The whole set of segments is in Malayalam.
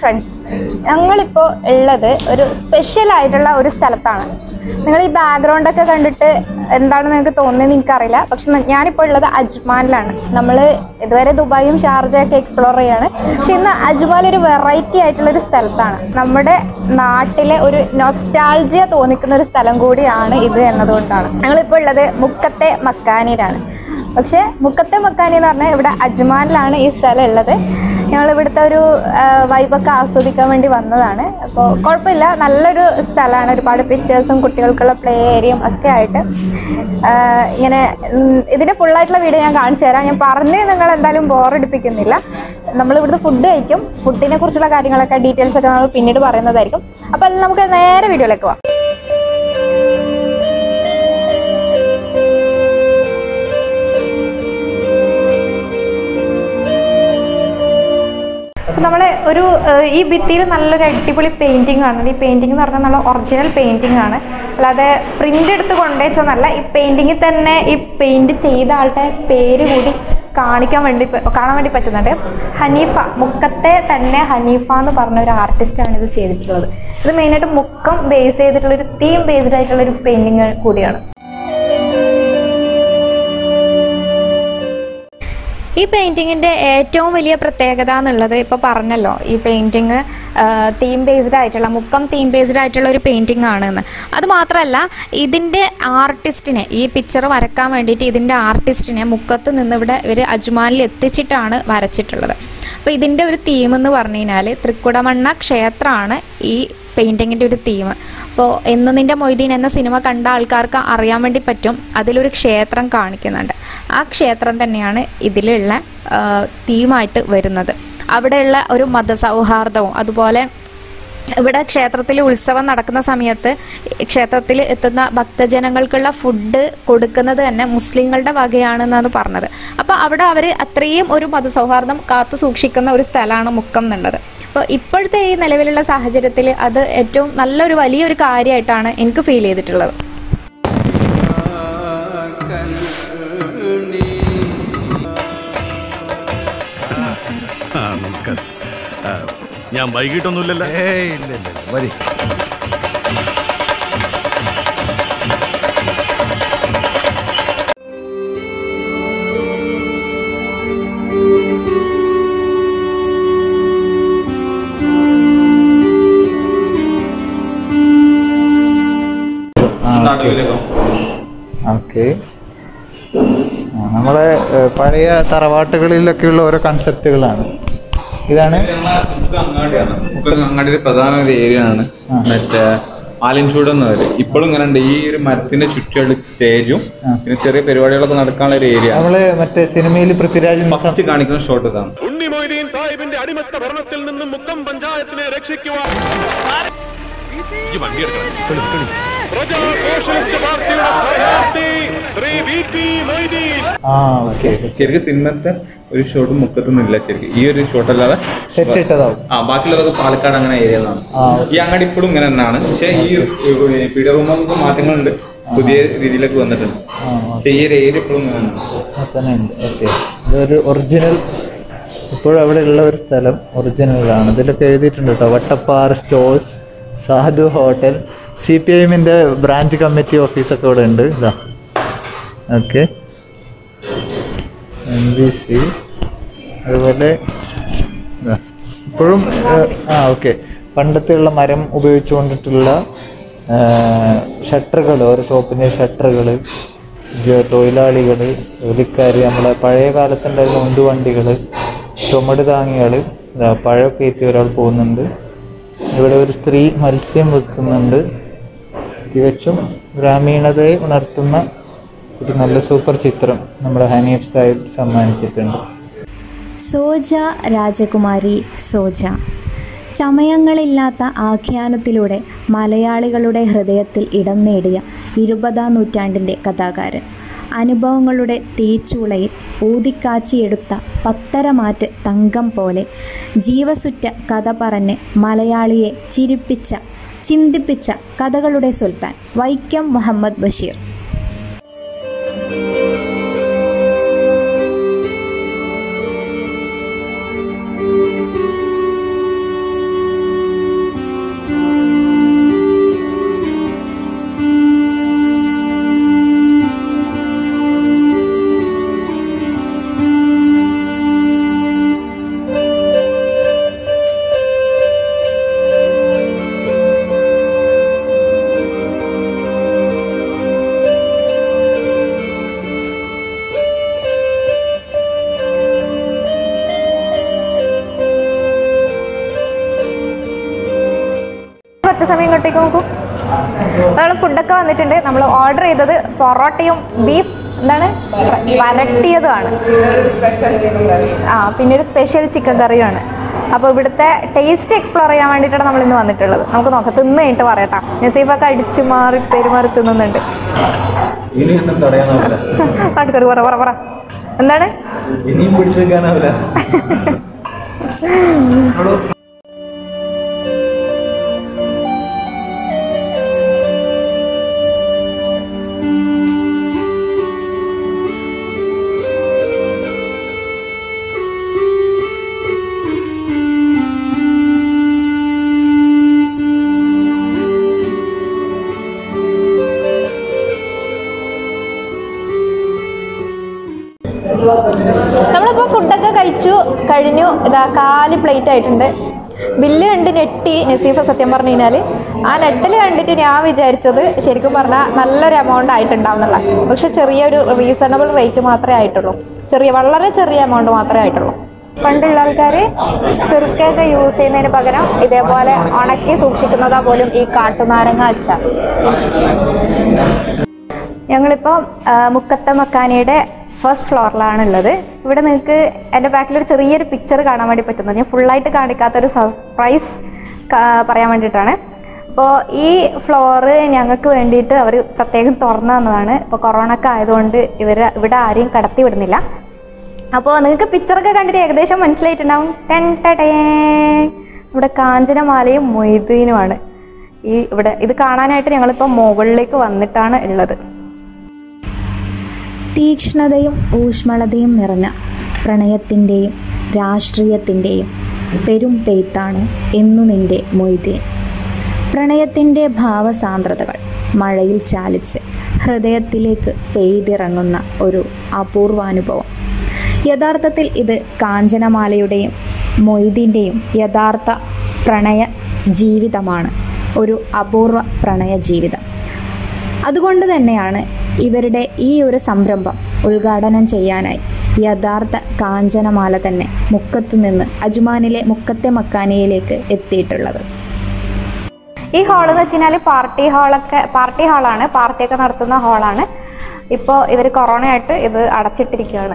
ഫ്രണ്ട്സ് ഞങ്ങളിപ്പോൾ ഉള്ളത് ഒരു സ്പെഷ്യൽ ആയിട്ടുള്ള ഒരു സ്ഥലത്താണ് നിങ്ങൾ ഈ ബാക്ക്ഗ്രൗണ്ട് ഒക്കെ കണ്ടിട്ട് എന്താണെന്ന് നിങ്ങൾക്ക് തോന്നുന്നത് എനിക്കറിയില്ല പക്ഷെ ന- ഞാനിപ്പോൾ ഉള്ളത് അജ്മാനിലാണ് നമ്മൾ ഇതുവരെ ദുബായും ഷാർജയൊക്കെ എക്സ്പ്ലോർ ചെയ്യാണ് പക്ഷെ ഇന്ന് അജ്മാൻ ഒരു വെറൈറ്റി ആയിട്ടുള്ള ഒരു സ്ഥലത്താണ് നമ്മുടെ നാട്ടിലെ ഒരു നൊസ്റ്റാൾജിയ തോന്നിക്കുന്ന ഒരു സ്ഥലം കൂടിയാണ് ഇത് എന്നതുകൊണ്ടാണ് ഞങ്ങളിപ്പോൾ ഉള്ളത് മുക്കത്തെ മക്കാനിയിലാണ് പക്ഷേ മുക്കത്തെ മക്കാനി എന്ന് പറഞ്ഞാൽ ഇവിടെ അജ്മാനിലാണ് ഈ സ്ഥലം ഉള്ളത് ഞങ്ങൾ ഇവിടുത്തെ ഒരു വൈബൊക്കെ ആസ്വദിക്കാൻ വേണ്ടി വന്നതാണ് അപ്പോൾ കുഴപ്പമില്ല നല്ലൊരു സ്ഥലമാണ് ഒരുപാട് പിക്ചേഴ്സും കുട്ടികൾക്കുള്ള പ്ലേ ഏരിയയും ഒക്കെ ആയിട്ട് ആ, ഇങ്ങനെ ഉം, ഇതിൻ്റെ ഫുള്ളായിട്ടുള്ള വീഡിയോ ഞാൻ കാണിച്ചു തരാം ഞാൻ പറഞ്ഞ് നിങ്ങൾ എന്തായാലും ബോറടിപ്പിക്കുന്നില്ല നമ്മൾ ഇവിടുത്തെ ഫുഡ് കഴിക്കും ഫുഡിനെ കുറിച്ചുള്ള കാര്യങ്ങളൊക്കെ ഡീറ്റെയിൽസ് ഒക്കെ നമ്മൾ പിന്നീട് പറയുന്നതായിരിക്കും അപ്പോൾ അത് നമുക്ക് നേരെ വീഡിയോയിലേക്ക് പോവാം അപ്പം നമ്മൾ ഒരു ഏഹ്, ഈ ഭിത്തിയിൽ നല്ലൊരു അടിപൊളി പെയിൻറ്റിങ് ആണ് ഈ പെയിൻറ്റിങ് എന്ന് പറഞ്ഞാൽ നല്ല ഒറിജിനൽ പെയിൻറ്റിങ് ആണ് അല്ലാതെ പ്രിൻ്റ് എടുത്ത് കൊണ്ടുവച്ചൊന്നല്ല ഈ പെയിൻറ്റിങ്ങിൽ തന്നെ ഈ പെയിൻറ് ചെയ്ത ആളുടെ പേര് കൂടി കാണിക്കാൻ വേണ്ടി പ- കാണാൻ വേണ്ടി പറ്റുന്നുണ്ട് ഹനീഫ മുക്കത്തെ തന്നെ ഹനീഫ എന്ന് പറഞ്ഞ ഒരു ആർട്ടിസ്റ്റാണ് ഇത് ചെയ്തിട്ടുള്ളത് ഇത് മെയിനായിട്ട് മുക്കം ബേസ് ചെയ്തിട്ടുള്ള ഒരു തീം ബേസ്ഡ് ആയിട്ടുള്ള ഒരു പെയിൻറ്റിങ് കൂടിയാണ് ഈ പെയിൻറ്റിങ്ങിൻ്റെ ഏറ്റവും വലിയ പ്രത്യേകത എന്നുള്ളത് ഇപ്പോൾ പറഞ്ഞല്ലോ ഈ പെയിൻറ്റിങ് തീം ബേസ്ഡ് ആയിട്ടുള്ള മുക്കം തീം ബേസ്ഡ് ആയിട്ടുള്ള ഒരു പെയിൻറ്റിംഗ് ആണെന്ന് അത് മാത്രമല്ല ഇതിൻ്റെ ആർട്ടിസ്റ്റിനെ ഈ പിക്ചർ വരക്കാൻ വേണ്ടിയിട്ട് ഇതിൻ്റെ ആർട്ടിസ്റ്റിനെ മുക്കത്ത് നിന്ന് ഇവിടെ ഇവർ അജ്മാനിൽ എത്തിച്ചിട്ടാണ് വരച്ചിട്ടുള്ളത് അപ്പോൾ ഇതിൻ്റെ ഒരു തീം എന്ന് പറഞ്ഞു കഴിഞ്ഞാൽ തൃക്കുടമണ്ണ ക്ഷേത്രമാണ് ഈ പെയിൻറ്റിങ്ങിൻ്റെ ഒരു തീം അപ്പോൾ എന്ന് നിൻ്റെ മൊയ്തീൻ എന്ന സിനിമ കണ്ട ആൾക്കാർക്ക് അറിയാൻ വേണ്ടി പറ്റും അതിലൊരു ക്ഷേത്രം കാണിക്കുന്നുണ്ട് ആ ക്ഷേത്രം തന്നെയാണ് ഇതിലുള്ള ആ, തീമായിട്ട് വരുന്നത് അവിടെയുള്ള ഒരു മതസൗഹാർദ്ദവും അതുപോലെ ഇവിടെ ക്ഷേത്രത്തിൽ ഉത്സവം നടക്കുന്ന സമയത്ത് ക്ഷേത്രത്തിൽ എത്തുന്ന ഭക്തജനങ്ങൾക്കുള്ള ഫുഡ് കൊടുക്കുന്നത് തന്നെ മുസ്ലിങ്ങളുടെ വകയാണെന്നാണ് പറഞ്ഞത് അപ്പോൾ അവിടെ അവർ അത്രയും ഒരു മതസൗഹാർദ്ദം കാത്തു സൂക്ഷിക്കുന്ന ഒരു സ്ഥലമാണ് മുക്കം എന്നുള്ളത് അപ്പോൾ ഇപ്പോഴത്തെ ഈ നിലവിലുള്ള സാഹചര്യത്തിൽ അത് ഏറ്റവും നല്ലൊരു വലിയൊരു കാര്യമായിട്ടാണ് എനിക്ക് ഫീൽ ചെയ്തിട്ടുള്ളത് ആ നമസ്കാരം ആ, ഞാൻ വൈകിട്ടൊന്നുമില്ലല്ലോ ഏയ് ഇല്ല ഇല്ല ഇല്ല. വരി ഓക്കെ നമ്മളെ ഏഹ്, പഴയ തറവാട്ടുകളിലൊക്കെയുള്ള ഓരോ കൺസെപ്റ്റുകളാണ് ഇതാണ് നമുക്ക് അങ്ങാടിയാണ് നമുക്ക് അങ്ങാടിയുടെ പ്രധാന ഒരു ഏരിയ ആണ് ആ. മറ്റേ ആലിൻചൂട് എന്ന് പറയും ഇപ്പോഴും ഇങ്ങനെ ഉണ്ട് ഈ ഒരു മരത്തിന്റെ ചുറ്റുള്ള സ്റ്റേജും ആ. പിന്നെ ചെറിയ പരിപാടികളൊക്കെ നടക്കാനുള്ള ഒരു ഏരിയ നമ്മള് മറ്റേ സിനിമയിൽ പൃഥ്വിരാജ് ഫസ്റ്റ് കാണിക്കുന്ന ഷോട്ട് ഇതാണ് ഉണ്ണി മൊയ്തീൻ സാഹിബിന്റെ അടിമത്ത ഭരണത്തിൽ നിന്നും മുക്കം പഞ്ചായത്തിനെ രക്ഷിക്കുവാൻ ഈ വണ്ടി എടുക്കണം. പ്രജാ സോഷ്യലിസ്റ്റ് പാർട്ടിയുടെ സ്ഥാനാർത്ഥി ശ്രീ വി പി മൊയ്തീൻ ആ ഓക്കെ ശരിക്കും സിനിമത്തെ ഒരു ഷോട്ട് മുക്കത്തൊന്നുമില്ല ശരിക്കും ഈ ഒരു ഷോട്ട് അല്ലാതെ സെറ്റ് ഇട്ടതാവും ആ ബാക്കിയുള്ളതൊക്കെ പാലക്കാട് അങ്ങനെ ഏരിയകളാണ് ആ, ഈ അങ്ങാടി ഇപ്പോഴും ഇങ്ങനെ തന്നെയാണ് പക്ഷേ ഈ പീഡിയ റൂമൊക്കെ മാറ്റങ്ങളുണ്ട് പുതിയ രീതിയിലേക്ക് വന്നിട്ടുണ്ട് ആ പക്ഷേ ഈ ഒരു ഏരിയ ഇപ്പോഴും ഇങ്ങനെ തന്നെയാണ് തന്നെ ഉണ്ട് ഓക്കെ ഇതൊരു ഒറിജിനൽ ഇപ്പോഴും അവിടെ ഉള്ള ഒരു സ്ഥലം ഒറിജിനലാണ് ഇതിലൊക്കെ എഴുതിയിട്ടുണ്ട് കേട്ടോ Vattappara stores Sadhu hotel C P I എമ്മിൻ്റെ ബ്രാഞ്ച് കമ്മിറ്റി ഓഫീസൊക്കെ ഇവിടെ ഉണ്ട് ഇതാ ഓക്കെ എം ബി സി അതുപോലെ ഇതാ. ഇപ്പോഴും ഏഹ്, ആ ഓക്കെ പണ്ടത്തെയുള്ള മരം ഉപയോഗിച്ചുകൊണ്ടിട്ടുള്ള ഷട്ടറുകൾ ഓരോ ഷോപ്പിൻ്റെ ഷട്ടറുകൾ തൊഴിലാളികൾ ജോലിക്കാർ നമ്മളെ പഴയ കാലത്തുണ്ടായിരുന്ന ഉന്തുവണ്ടികൾ ചുമട് താങ്ങികൾ ഇതാ പഴമൊക്കെ ഏറ്റി ഒരാൾ പോകുന്നുണ്ട് ഇവിടെ ഒരു സ്ത്രീ മത്സ്യം വിൽക്കുന്നുണ്ട് തികച്ചും ഗ്രാമീണതയെ ഉണർത്തുന്ന ഒരു നല്ല സൂപ്പർ ചിത്രം നമ്മുടെ ഹനീഫ് സാഹിബ് സമ്മാനിച്ചിട്ടുണ്ട് സോജ രാജകുമാരി സോജ ചമയങ്ങളില്ലാത്ത ആഖ്യാനത്തിലൂടെ മലയാളികളുടെ ഹൃദയത്തിൽ ഇടം നേടിയ ഇരുപതാം നൂറ്റാണ്ടിൻ്റെ കഥാകാരൻ അനുഭവങ്ങളുടെ തീച്ചൂളയിൽ ഊതിക്കാച്ചിയെടുത്ത പത്തരമാറ്റ് തങ്കം പോലെ ജീവസുറ്റ കഥ പറഞ്ഞ് മലയാളിയെ ചിരിപ്പിച്ച ചിന്തിപ്പിച്ച കഥകളുടെ സുൽത്താൻ വൈക്കം മുഹമ്മദ് ബഷീർ കുറച്ച് സമയം ഇങ്ങോട്ടേക്ക് നോക്കൂ നമ്മൾ ഫുഡൊക്കെ വന്നിട്ടുണ്ട് നമ്മൾ ഓർഡർ ചെയ്തത് പൊറോട്ടയും ബീഫ് എന്താണ് വരട്ടിയതുമാണ് ആ പിന്നെ ഒരു സ്പെഷ്യൽ ചിക്കൻ കറിയുമാണ് അപ്പോൾ ഇവിടുത്തെ ടേസ്റ്റ് എക്സ്പ്ലോർ ചെയ്യാൻ വേണ്ടിയിട്ടാണ് നമ്മൾ ഇന്ന് വന്നിട്ടുള്ളത് നമുക്ക് നോക്കാം തിന്ന് കഴിഞ്ഞിട്ട് പറയട്ടാ നസീഫൊക്കെ അടിച്ചു മാറി പെരുമാറി തിന്നുന്നുണ്ട് ഇനി എന്നെ തടയാനാവില്ല നാട്ടുകാർ പറ പറ പറ എന്താണ് ഇനിയും പിടിച്ചു വെക്കാനാവില്ല നമ്മളിപ്പോൾ ഫുഡൊക്കെ കഴിച്ചു കഴിഞ്ഞു ഇതാ കാല് പ്ലേറ്റ് ആയിട്ടുണ്ട് ബില്ല് കണ്ട് നെട്ടി നസീഫ സത്യം പറഞ്ഞു കഴിഞ്ഞാൽ ആ നെട്ടൽ കണ്ടിട്ട് ഞാൻ വിചാരിച്ചത് ശരിക്കും പറഞ്ഞാൽ നല്ലൊരു എമൗണ്ട് ആയിട്ടുണ്ടാവുന്നുള്ള പക്ഷെ ചെറിയൊരു റീസണബിൾ റേറ്റ് മാത്രമേ ആയിട്ടുള്ളൂ ചെറിയ വളരെ ചെറിയ എമൗണ്ട് മാത്രമേ ആയിട്ടുള്ളൂ പണ്ടുള്ള ആൾക്കാർ സിർക്കൊക്കെ യൂസ് ചെയ്യുന്നതിന് പകരം ഇതേപോലെ ഉണക്കി സൂക്ഷിക്കുന്നതാ പോലും ഈ കാട്ടുനാരങ്ങ അച്ചാർ ഞങ്ങളിപ്പോൾ മുക്കത്തെ മക്കാനിയുടെ ഫസ്റ്റ് ഫ്ലോറിലാണ് ഉള്ളത് ഇവിടെ നിങ്ങൾക്ക് എൻ്റെ ബാക്കിൽ ഒരു ചെറിയൊരു പിക്ചർ കാണാൻ വേണ്ടി പറ്റുന്നത് ഞാൻ ഫുള്ളായിട്ട് കാണിക്കാത്തൊരു സർപ്രൈസ് പറയാൻ വേണ്ടിയിട്ടാണ് അപ്പോൾ ഈ ഫ്ലോറ് ഞങ്ങൾക്ക് വേണ്ടിയിട്ട് അവർ പ്രത്യേകം തുറന്നു തന്നതാണ് ഇപ്പോൾ കൊറോണ ഒക്കെ ആയതുകൊണ്ട് ഇവർ ഇവിടെ ആരെയും കടത്തി വിടുന്നില്ല അപ്പോൾ നിങ്ങൾക്ക് പിക്ചറൊക്കെ കണ്ടിട്ട് ഏകദേശം മനസ്സിലായിട്ടുണ്ടാവും ടെൻ ടടേ ഇവിടെ കാഞ്ചനമാലയും മൊയ്തീനുമാണ് ഈ ഇവിടെ ഇത് കാണാനായിട്ട് ഞങ്ങളിപ്പോൾ മുകളിലേക്ക് വന്നിട്ടാണ് ഉള്ളത് തീക്ഷ്ണതയും ഊഷ്മളതയും നിറഞ്ഞ പ്രണയത്തിൻ്റെയും രാഷ്ട്രീയത്തിൻ്റെയും പെരും പെയ്ത്താണ് എന്നു നിന്റെ മൊയ്തീൻ പ്രണയത്തിൻ്റെ ഭാവസാന്ദ്രതകൾ മഴയിൽ ചാലിച്ച് ഹൃദയത്തിലേക്ക് പെയ്തിറങ്ങുന്ന ഒരു അപൂർവാനുഭവം യഥാർത്ഥത്തിൽ ഇത് കാഞ്ചനമാലയുടെയും മൊയ്തീൻ്റെയും യഥാർത്ഥ പ്രണയ ജീവിതമാണ് ഒരു അപൂർവ പ്രണയ ജീവിതം അതുകൊണ്ട് തന്നെയാണ് ഇവരുടെ ഈ ഒരു സംരംഭം ഉദ്ഘാടനം ചെയ്യാനായി യഥാർത്ഥ കാഞ്ചനമാല തന്നെ മുക്കത്ത് നിന്ന് അജ്മാനിലെ മുക്കത്തെ മക്കാനിയിലേക്ക് എത്തിയിട്ടുള്ളത് ഈ ഹാൾ എന്ന് വെച്ച് കഴിഞ്ഞാൽ പാർട്ടി ഹാളൊക്കെ പാർട്ടി ഹാളാണ് പാർട്ടിയൊക്കെ നടത്തുന്ന ഹാളാണ് ഇപ്പോൾ ഇവർ കൊറോണ ആയിട്ട് ഇത് അടച്ചിട്ടിരിക്കുകയാണ്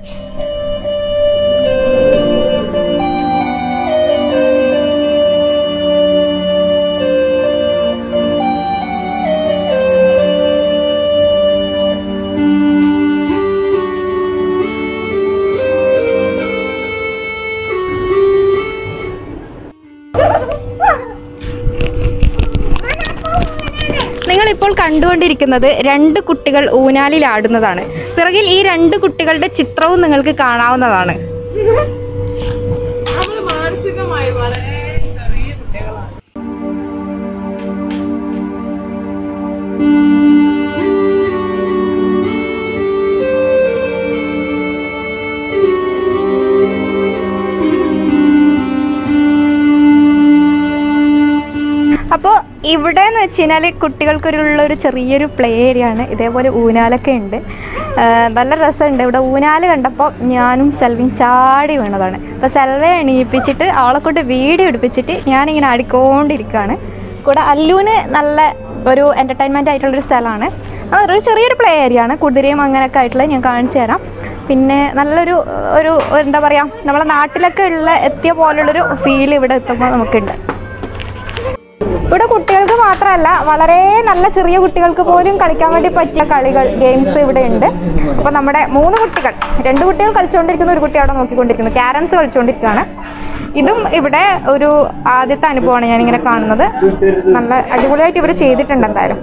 നിങ്ങളിപ്പോൾ കണ്ടുകൊണ്ടിരിക്കുന്നത് രണ്ട് കുട്ടികൾ ഊനാലിലാടുന്നതാണ് പിറകിൽ ഈ രണ്ട് കുട്ടികളുടെ ചിത്രവും നിങ്ങൾക്ക് കാണാവുന്നതാണ് അപ്പോൾ ഇവിടെ എന്ന് വെച്ച് കഴിഞ്ഞാൽ കുട്ടികൾക്കൊരുള്ള ഒരു ചെറിയൊരു പ്ലേ ഏരിയ ആണ് ഇതേപോലെ ഊനാലൊക്കെ ഉണ്ട് ആ, നല്ല രസമുണ്ട് ഇവിടെ ഊനാല് കണ്ടപ്പോൾ ഞാനും സെൽവിയും ചാടി വീണതാണ് അപ്പോൾ സെൽവയെ എണീപ്പിച്ചിട്ട് അവളെ കൊണ്ട് വീഡിയോ എടുപ്പിച്ചിട്ട് ഞാനിങ്ങനെ ആടിക്കൊണ്ടിരിക്കുകയാണ് കൂടെ അല്ലൂന് നല്ല ഒരു എൻ്റർടൈൻമെൻ്റ് ആയിട്ടുള്ളൊരു സ്ഥലമാണ് ആ, ഒരു ചെറിയൊരു പ്ലേ ഏരിയ ആണ് കുതിരയും അങ്ങനെയൊക്കെ ആയിട്ടുള്ളത് ഞാൻ കാണിച്ചു തരാം പിന്നെ നല്ലൊരു ഒരു എന്താ പറയുക നമ്മളെ നാട്ടിലൊക്കെ ഉള്ള എത്തിയ പോലുള്ളൊരു ഫീൽ ഇവിടെ എത്തുമ്പോൾ നമുക്കുണ്ട് ഇവിടെ കുട്ടികൾക്ക് മാത്രമല്ല വളരെ നല്ല ചെറിയ കുട്ടികൾക്ക് പോലും കളിക്കാൻ വേണ്ടി പറ്റിയ കളികൾ ഗെയിംസ് ഇവിടെ ഉണ്ട് അപ്പോൾ നമ്മുടെ മൂന്ന് കുട്ടികൾ രണ്ട് കുട്ടികൾ കളിച്ചുകൊണ്ടിരിക്കുന്ന ഒരു കുട്ടി അവിടെ നോക്കിക്കൊണ്ടിരിക്കുന്നു ക്യാരംസ് കളിച്ചുകൊണ്ടിരിക്കുകയാണ് ഇതും ഇവിടെ ഒരു ആദ്യത്തെ അനുഭവമാണ് ഞാനിങ്ങനെ കാണുന്നത് നല്ല അടിപൊളിയായിട്ട് ഇവർ ചെയ്തിട്ടുണ്ട് എന്തായാലും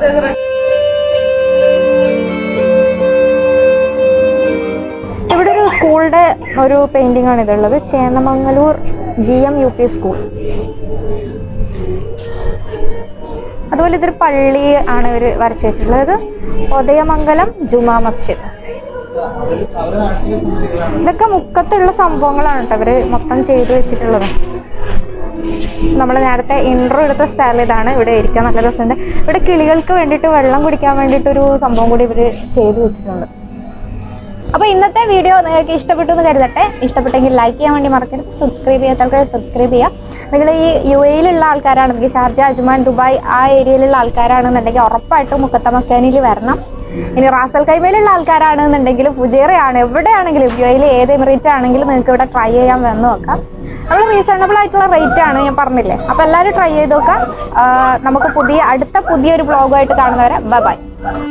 ഇവിടെ ഒരു സ്കൂളിന്റെ ഒരു പെയിന്റിംഗ് ആണ് ഇതുള്ളത് Chennamangalur G M U P school അതുപോലെ ഇതൊരു പള്ളി ആണ് ഇവർ വരച്ചു വെച്ചിട്ടുള്ളത് ഉദയമംഗലം ജുമാ മസ്ജിദ് ഇതൊക്കെ മുക്കത്തുള്ള സംഭവങ്ങളാണ് കേട്ടോ ഇവര് മൊത്തം ചെയ്തു വെച്ചിട്ടുള്ളത് നമ്മൾ നേരത്തെ ഇൻട്രോ എടുത്ത സ്ഥലം ഇതാണ് ഇവിടെ ഇരിക്കാൻ നല്ല രസമുണ്ട് ഇവിടെ കിളികൾക്ക് വേണ്ടിയിട്ട് വെള്ളം കുടിക്കാൻ വേണ്ടിയിട്ട് ഒരു സംഭവം കൂടി ഇവര് ചെയ്തു വെച്ചിട്ടുണ്ട് അപ്പോൾ ഇന്നത്തെ വീഡിയോ നിങ്ങൾക്ക് ഇഷ്ടപ്പെട്ടു എന്ന് കരുതട്ടെ ഇഷ്ടപ്പെട്ടെങ്കിൽ ലൈക്ക് ചെയ്യാൻ വേണ്ടി മറക്കരുത് സബ്സ്ക്രൈബ് ചെയ്യാത്ത ആൾക്കാർ സബ്സ്ക്രൈബ് ചെയ്യുക നിങ്ങൾ ഈ യു എയിലുള്ള ആൾക്കാരാണെങ്കിൽ ഷാർജ അജ്മാൻ ദുബായ് ആ ഏരിയയിലുള്ള ആൾക്കാരാണെന്നുണ്ടെങ്കിൽ ഉറപ്പായിട്ടും മുക്കത്ത മക്കാനിൽ വരണം ഇനി റാസൽ കൈമയിലുള്ള ആൾക്കാരാണെന്നുണ്ടെങ്കിൽ ഫുജേറയാണ് എവിടെയാണെങ്കിലും യു എയിൽ ഏത് എമിറേറ്റ് ആണെങ്കിലും നിങ്ങൾക്ക് ഇവിടെ ട്രൈ ചെയ്യാൻ വന്ന് നോക്കാം നമ്മൾ റീസണബിൾ ആയിട്ടുള്ള റേറ്റ് ആണ് ഞാൻ പറഞ്ഞില്ലേ അപ്പോൾ എല്ലാവരും ട്രൈ ചെയ്ത് നോക്കാം ആ, നമുക്ക് പുതിയ അടുത്ത പുതിയൊരു വ്ളോഗുമായിട്ട് കാണുന്നവരെ ബൈ ബൈ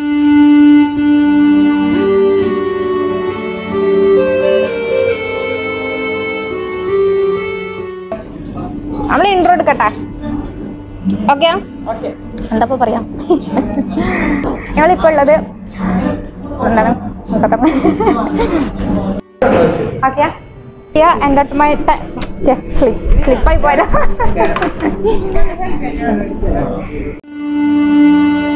നമ്മൾ ഇൻട്രോ എടുക്കട്ടെ ഓക്കെ എന്താ ഇപ്പൊ പറയാം ഞങ്ങളിപ്പോ ഉള്ളത് എന്താണ് ഓക്കെ എൻ്റെ മൈ സ്ലിപ്പ് സ്ലിപ്പായി പോയതാ